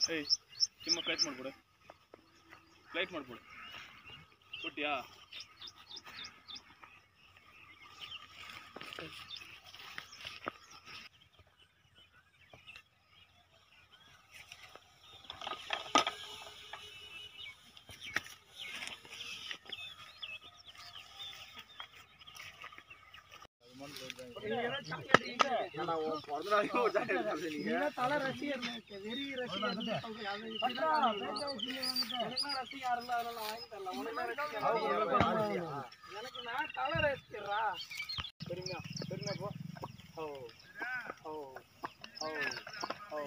ஏய் சும்மா flight mode போடு ஃப்ளைட் மோட் போடு போட்டியா தலை ரசிகர் வெறி ரசிகர் எனக்குலாம் ரசிகர் இல்ல அதெல்லாம் வாங்கி தரல உனக்கு எனக்கு நான் தலை ரசிகர்ரா பெருமையா பெருமையா போ ஓ ஓ ஓ ஓ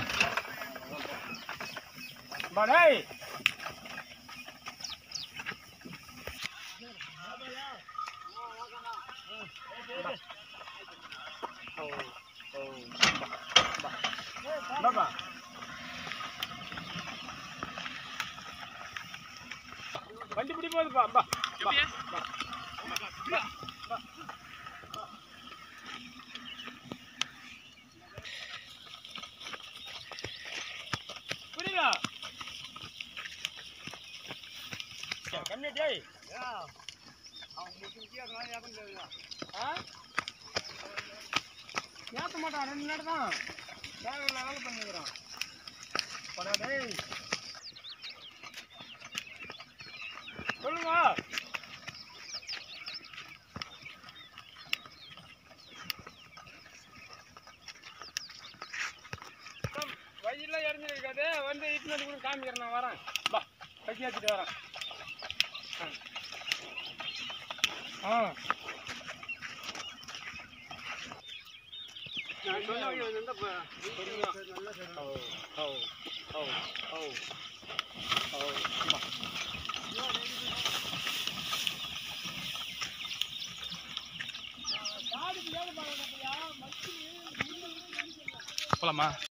படேய் ஓ ஓ பாபா வண்டி பிடி போகுது பா பா பா புரியுதா கம்மியா டேய் ஏத்த மாட்டான் ரெண்டு நாள் தான் தேவையில்ல வேலை பண்ணிக்கிறான் படா டேய் சொல்லுங்க வயல்லாம் இறஞ்சிருக்காது வந்து இட்டு கூட காமிக்கிறேன் நான் வரேன் பா கட்டி வச்சுட்டு வரேன் ஆ நான் சொன்ன வழி வந்து பொறுமையா. ஓ ஓ ஓ ஓ ஓ அம்மா. போலாமா